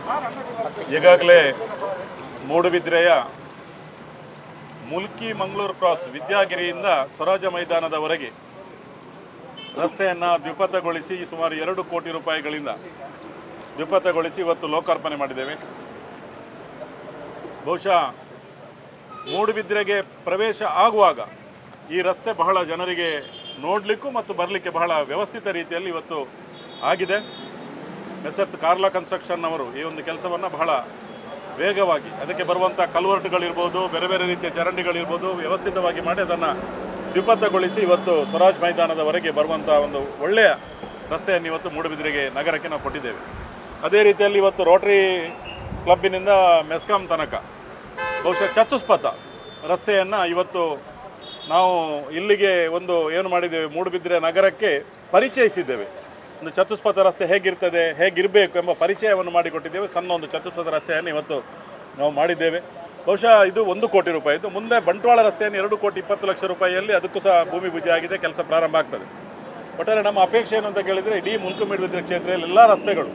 ಈಗಾಗಲೇ ಮೂಡುಬಿದ್ರೆಯ ಮುಲ್ಕಿ ಮಂಗಳೂರು ಕ್ರಾಸ್ ವಿದ್ಯಾಗಿರಿಯಿಂದ ಸ್ವರಾಜ ಮೈದಾನದವರೆಗೆ ರಸ್ತೆಯನ್ನು ದ್ವಿಪಥಗೊಳಿಸಿ ಸುಮಾರು ಎರಡು ಕೋಟಿ ರೂಪಾಯಿಗಳಿಂದ ದ್ವಿಪಥಗೊಳಿಸಿ ಇವತ್ತು ಲೋಕಾರ್ಪಣೆ ಮಾಡಿದ್ದೇವೆ ಬಹುಶಃ ಮೂಡುಬಿದ್ರೆಗೆ ಪ್ರವೇಶ ಆಗುವಾಗ ಈ ರಸ್ತೆ ಬಹಳ ಜನರಿಗೆ ನೋಡಲಿಕ್ಕೂ ಮತ್ತು ಬರಲಿಕ್ಕೆ ಬಹಳ ವ್ಯವಸ್ಥಿತ ರೀತಿಯಲ್ಲಿ ಇವತ್ತು ಆಗಿದೆ ಮೆಸರ್ಸ್ ಕಾರ್ಲಾ ಕನ್ಸ್ಟ್ರಕ್ಷನ್ ಅವರು ಈ ಒಂದು ಕೆಲಸವನ್ನು ಬಹಳ ವೇಗವಾಗಿ ಅದಕ್ಕೆ ಬರುವಂಥ ಕಲ್ವರ್ಟ್ಗಳಿರ್ಬೋದು ಬೇರೆ ಬೇರೆ ರೀತಿಯ ಚರಂಡಿಗಳಿರ್ಬೋದು ವ್ಯವಸ್ಥಿತವಾಗಿ ಮಾಡಿ ಅದನ್ನು ದ್ವಿಪಥಗೊಳಿಸಿ ಇವತ್ತು ಸ್ವರಾಜ್ ಮೈದಾನದವರೆಗೆ ಬರುವಂಥ ಒಂದು ಒಳ್ಳೆಯ ರಸ್ತೆಯನ್ನು ಇವತ್ತು ಮೂಡುಬಿದಿರೆಗೆ ನಗರಕ್ಕೆ ನಾವು ಕೊಟ್ಟಿದ್ದೇವೆ ಅದೇ ರೀತಿಯಲ್ಲಿ ಇವತ್ತು ರೋಟರಿ ಕ್ಲಬ್ಬಿನಿಂದ ಮೆಸ್ಕಾಂ ತನಕ ಬಹುಶಃ ಚತುಷ್ಪಥ ರಸ್ತೆಯನ್ನು ಇವತ್ತು ನಾವು ಇಲ್ಲಿಗೆ ಒಂದು ಏನು ಮಾಡಿದ್ದೇವೆ ಮೂಡುಬಿದ್ರೆ ನಗರಕ್ಕೆ ಪರಿಚಯಿಸಿದ್ದೇವೆ ಒಂದು ಚತುಷ್ಪಥ ರಸ್ತೆ ಹೇಗಿರ್ತದೆ ಹೇಗಿರಬೇಕು ಎಂಬ ಪರಿಚಯವನ್ನು ಮಾಡಿಕೊಟ್ಟಿದ್ದೇವೆ ಸಣ್ಣ ಒಂದು ಚತುಷ್ಪಥ ರಸ್ತೆಯನ್ನು ಇವತ್ತು ನಾವು ಮಾಡಿದ್ದೇವೆ ಬಹುಶಃ ಇದು ಒಂದು ಕೋಟಿ ರೂಪಾಯಿದು ಮುಂದೆ ಬಂಟ್ವಾಳ ರಸ್ತೆಯನ್ನು ಎರಡು ಕೋಟಿ ಇಪ್ಪತ್ತು ಲಕ್ಷ ರೂಪಾಯಿಯಲ್ಲಿ ಅದಕ್ಕೂ ಸಹ ಭೂಮಿ ಪೂಜೆ ಆಗಿದೆ ಕೆಲಸ ಪ್ರಾರಂಭ ಆಗ್ತದೆ ಒಟ್ಟಾರೆ ನಮ್ಮ ಅಪೇಕ್ಷೆ ಏನು ಅಂತ ಕೇಳಿದರೆ ಇಡೀ ಮುಲ್ಕುಮಿಡಿಬಿದ್ರೆ ಕ್ಷೇತ್ರದಲ್ಲಿ ಎಲ್ಲ ರಸ್ತೆಗಳು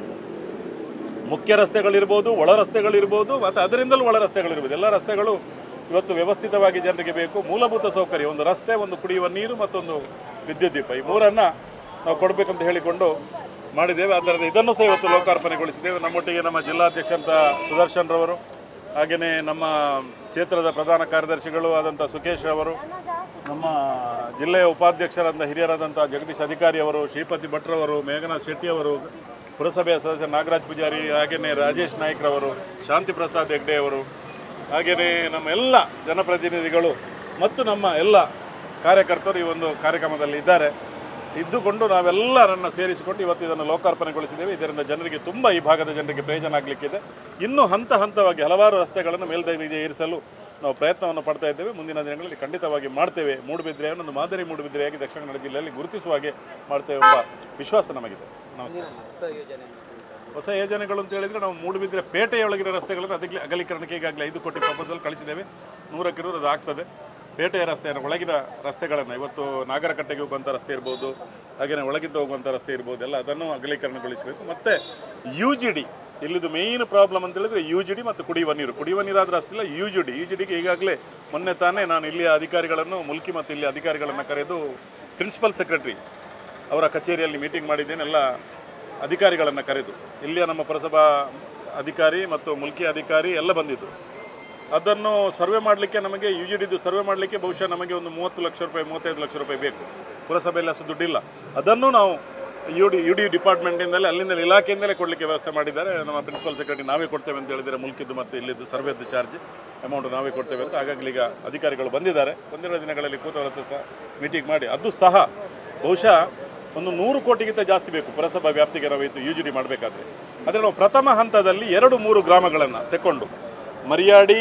ಮುಖ್ಯ ರಸ್ತೆಗಳಿರ್ಬೋದು ಒಳ ರಸ್ತೆಗಳಿರ್ಬೋದು ಮತ್ತು ಅದರಿಂದಲೂ ಒಳ ರಸ್ತೆಗಳಿರ್ಬೋದು ಎಲ್ಲ ರಸ್ತೆಗಳು ಇವತ್ತು ವ್ಯವಸ್ಥಿತವಾಗಿ ಜನರಿಗೆ ಬೇಕು ಮೂಲಭೂತ ಸೌಕರ್ಯ ಒಂದು ರಸ್ತೆ ಒಂದು ಕುಡಿಯುವ ನೀರು ಮತ್ತೊಂದು ವಿದ್ಯುತ್ ದೀಪ ಈ ಮೂರನ್ನು ನಾವು ಕೊಡಬೇಕಂತ ಹೇಳಿಕೊಂಡು ಮಾಡಿದ್ದೇವೆ ಅದರ ಇದನ್ನು ಸಹ ಇವತ್ತು ಲೋಕಾರ್ಪಣೆಗೊಳಿಸಿದ್ದೇವೆ ನಮ್ಮೊಟ್ಟಿಗೆ ನಮ್ಮ ಜಿಲ್ಲಾಧ್ಯಕ್ಷಂತ ಸುದರ್ಶನ್ ರವರು ಹಾಗೆಯೇ ನಮ್ಮ ಕ್ಷೇತ್ರದ ಪ್ರಧಾನ ಕಾರ್ಯದರ್ಶಿಗಳು ಆದಂಥ ಸುಖೇಶ್ ಅವರು ನಮ್ಮ ಜಿಲ್ಲೆಯ ಉಪಾಧ್ಯಕ್ಷರಾದ ಹಿರಿಯರಾದಂಥ ಜಗದೀಶ್ ಅಧಿಕಾರಿ ಅವರು ಶ್ರೀಪತಿ ಭಟ್ರವರು ಮೇಘನಾಥ್ ಶೆಟ್ಟಿಯವರು ಪುರಸಭೆಯ ಸದಸ್ಯ ನಾಗರಾಜ್ ಪೂಜಾರಿ ಹಾಗೆಯೇ ರಾಜೇಶ್ ನಾಯ್ಕ್ರವರು ಶಾಂತಿ ಪ್ರಸಾದ್ ಹೆಗ್ಡೆ ಅವರು ಹಾಗೆಯೇ ನಮ್ಮ ಎಲ್ಲ ಜನಪ್ರತಿನಿಧಿಗಳು ಮತ್ತು ನಮ್ಮ ಎಲ್ಲ ಕಾರ್ಯಕರ್ತರು ಈ ಒಂದು ಕಾರ್ಯಕ್ರಮದಲ್ಲಿ ಇದ್ದಾರೆ ಇದ್ದುಕೊಂಡು ನಾವೆಲ್ಲರನ್ನ ಸೇರಿಸಿಕೊಂಡು ಇವತ್ತು ಇದನ್ನು ಲೋಕಾರ್ಪಣೆಗೊಳಿಸಿದ್ದೇವೆ ಇದರಿಂದ ಜನರಿಗೆ ತುಂಬ ಈ ಭಾಗದ ಜನರಿಗೆ ಪ್ರಯೋಜನ ಆಗಲಿಕ್ಕಿದೆ ಇನ್ನೂ ಹಂತ ಹಂತವಾಗಿ ಹಲವಾರು ರಸ್ತೆಗಳನ್ನು ಮೇಲ್ದರ್ಜೆಗೆ ಏರಿಸಲು ನಾವು ಪ್ರಯತ್ನವನ್ನು ಪಡ್ತಾ ಇದ್ದೇವೆ ಮುಂದಿನ ದಿನಗಳಲ್ಲಿ ಖಂಡಿತವಾಗಿ ಮಾಡ್ತೇವೆ ಮೂಡುಬಿದ್ರೆಯನ್ನು ಒಂದು ಮಾದರಿ ಮೂಡುಬಿದ್ರೆಯಾಗಿ ದಕ್ಷಿಣ ಕನ್ನಡ ಜಿಲ್ಲೆಯಲ್ಲಿ ಗುರುತಿಸುವ ಹಾಗೆ ಮಾಡ್ತೇವೆ ಎಂಬ ವಿಶ್ವಾಸ ನಮಗಿದೆ ನಮಸ್ಕಾರ ಹೊಸ ಯೋಜನೆ ಹೊಸ ಯೋಜನೆಗಳು ಅಂತ ಹೇಳಿದ್ರೆ ನಾವು ಮೂಡುಬಿದ್ರೆ ಪೇಟೆಯೊಳಗಿನ ರಸ್ತೆಗಳನ್ನು ಅದಕ್ಕೆ ಅಗಲೀಕರಣಕ್ಕೆ ಈಗಾಗಲೇ ಐದು ಕೋಟಿ ಪ್ರಪೋಸಲ್ ಕಳಿಸಿದ್ದೇವೆ ನೂರಕ್ಕೆ ನೂರು ಅದು ಆಗ್ತದೆ ಪೇಟೆಯ ರಸ್ತೆಯನ್ನು ಒಳಗಿನ ರಸ್ತೆಗಳನ್ನು ಇವತ್ತು ನಾಗರಕಟ್ಟೆಗೆ ಹೋಗುವಂಥ ರಸ್ತೆ ಇರ್ಬೋದು ಹಾಗೆಯೇ ಒಳಗಿಂದ ಹೋಗುವಂಥ ರಸ್ತೆ ಇರ್ಬೋದು ಎಲ್ಲ ಅದನ್ನು ಅಗಲೀಕರಣಗೊಳಿಸಬೇಕು ಮತ್ತು ಯು ಜಿ ಡಿ ಇಲ್ಲಿದು ಮೇಯ್ನ್ ಪ್ರಾಬ್ಲಮ್ ಅಂತ ಹೇಳಿದ್ರೆ ಯು ಜಿ ಡಿ ಮತ್ತು ಕುಡಿಯುವ ನೀರು ಕುಡಿಯುವ ನೀರಾದ್ರೆ ಅಷ್ಟಿಲ್ಲ U G D U G ಡಿಗೆ ಈಗಾಗಲೇ ಮೊನ್ನೆ ತಾನೇ ನಾನು ಇಲ್ಲಿಯ ಅಧಿಕಾರಿಗಳನ್ನು ಮುಲ್ಕಿ ಮತ್ತು ಇಲ್ಲಿ ಅಧಿಕಾರಿಗಳನ್ನು ಕರೆದು ಪ್ರಿನ್ಸಿಪಲ್ ಸೆಕ್ರೆಟರಿ ಅವರ ಕಚೇರಿಯಲ್ಲಿ ಮೀಟಿಂಗ್ ಮಾಡಿದ್ದೇನೆ ಎಲ್ಲ ಅಧಿಕಾರಿಗಳನ್ನು ಕರೆದು ಇಲ್ಲಿಯ ನಮ್ಮ ಪುರಸಭಾ ಅಧಿಕಾರಿ ಮತ್ತು ಮುಲ್ಕಿ ಅಧಿಕಾರಿ ಎಲ್ಲ ಬಂದಿದ್ದು ಅದನ್ನು ಸರ್ವೆ ಮಾಡಲಿಕ್ಕೆ ನಮಗೆ ಯು ಜಿ ಡಿದು ಸರ್ವೆ ಮಾಡಲಿಕ್ಕೆ ಬಹುಶಃ ನಮಗೆ ಒಂದು ಮೂವತ್ತು ಲಕ್ಷ ರೂಪಾಯಿ ಮೂವತ್ತೈದು ಲಕ್ಷ ರೂಪಾಯಿ ಬೇಕು ಪುರಸಭೆಯಲ್ಲಿ ಅಷ್ಟು ದುಡ್ಡಿಲ್ಲ ಅದನ್ನು ನಾವು ಯು ಡಿ ಯು ಡಿ ಡಿಪಾರ್ಟ್ಮೆಂಟಿಂದಲೇ ಅಲ್ಲಿಂದ ಇಲಾಖೆಯಿಂದಲೇ ಕೊಡಲಿಕ್ಕೆ ವ್ಯವಸ್ಥೆ ಮಾಡಿದ್ದಾರೆ ನಮ್ಮ ಪ್ರಿನ್ಸಿಪಲ್ ಸೆಕ್ರೆಟರಿ ನಾವೇ ಕೊಡ್ತೇವೆ ಅಂತ ಹೇಳಿದರೆ ಮುಲ್ಕಿದ್ದು ಮತ್ತು ಇಲ್ಲಿದ್ದು ಸರ್ವೆದ್ದು ಚಾರ್ಜ್ ಅಮೌಂಟ್ ನಾವೇ ಕೊಡ್ತೇವೆ ಅಂತ ಹಾಗಾಗಿ ಈಗ ಅಧಿಕಾರಿಗಳು ಬಂದಿದ್ದಾರೆ ಬಂದಿರೋ ದಿನಗಳಲ್ಲಿ ಕೂತವರ ಹತ್ರ ಸಹ ಮೀಟಿಂಗ್ ಮಾಡಿ ಅದು ಸಹ ಬಹುಶಃ ಒಂದು ನೂರು ಕೋಟಿಗಿಂತ ಜಾಸ್ತಿ ಬೇಕು ಪುರಸಭಾ ವ್ಯಾಪ್ತಿಗೆ ನಾವು ಇದು ಯು ಜಿ ಡಿ ಮಾಡಬೇಕಾದ್ರೆ ಆದರೆ ನಾವು ಪ್ರಥಮ ಹಂತದಲ್ಲಿ ಎರಡು ಮೂರು ಗ್ರಾಮಗಳನ್ನು ತೆಕ್ಕೊಂಡು ಮರಿಯಾಡಿ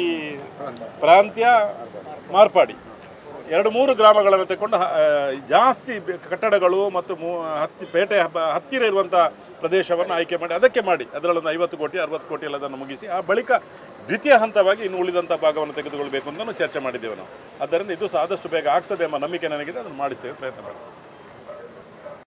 ಪ್ರಾಂತ್ಯ ಮಾರ್ಪಾಡಿ ಎರಡು ಮೂರು ಗ್ರಾಮಗಳನ್ನು ತೆಕ್ಕೊಂಡು ಹ- ಆ, ಜಾಸ್ತಿ ಬೆ- ಕಟ್ಟಡಗಳು ಮತ್ತು ಮೂ- ಹತ್ತಿ ಪೇಟೆ ಹಬ್ಬ- ಹತ್ತಿರ ಇರುವಂಥ ಪ್ರದೇಶವನ್ನು ಆಯ್ಕೆ ಮಾಡಿ ಅದಕ್ಕೆ ಮಾಡಿ ಅದರಲ್ಲೊಂದು ಐವತ್ತು ಕೋಟಿ ಅರವತ್ತು ಕೋಟಿ ಎಲ್ಲ ಅದನ್ನು ಮುಗಿಸಿ ಆ ಬಳಿಕ ದ್ವಿತೀಯ ಹಂತವಾಗಿ ಇನ್ನು ಉಳಿದಂಥ ಭಾಗವನ್ನು ತೆಗೆದುಕೊಳ್ಬೇಕು ಅಂತ ಚರ್ಚೆ ಮಾಡಿದ್ದೇವೆ ನಾವು ಆದ್ದರಿಂದ ಇದು ಸಹ ಆದಷ್ಟು ಬೇಗ ಆಗ್ತದೆ ಎಂಬ ನಂಬಿಕೆ ನನಗಿದೆ ಅದನ್ನು ಮಾಡಿಸ್ತೇವೆ ಪ್ರಯತ್ನ ಮಾಡಿ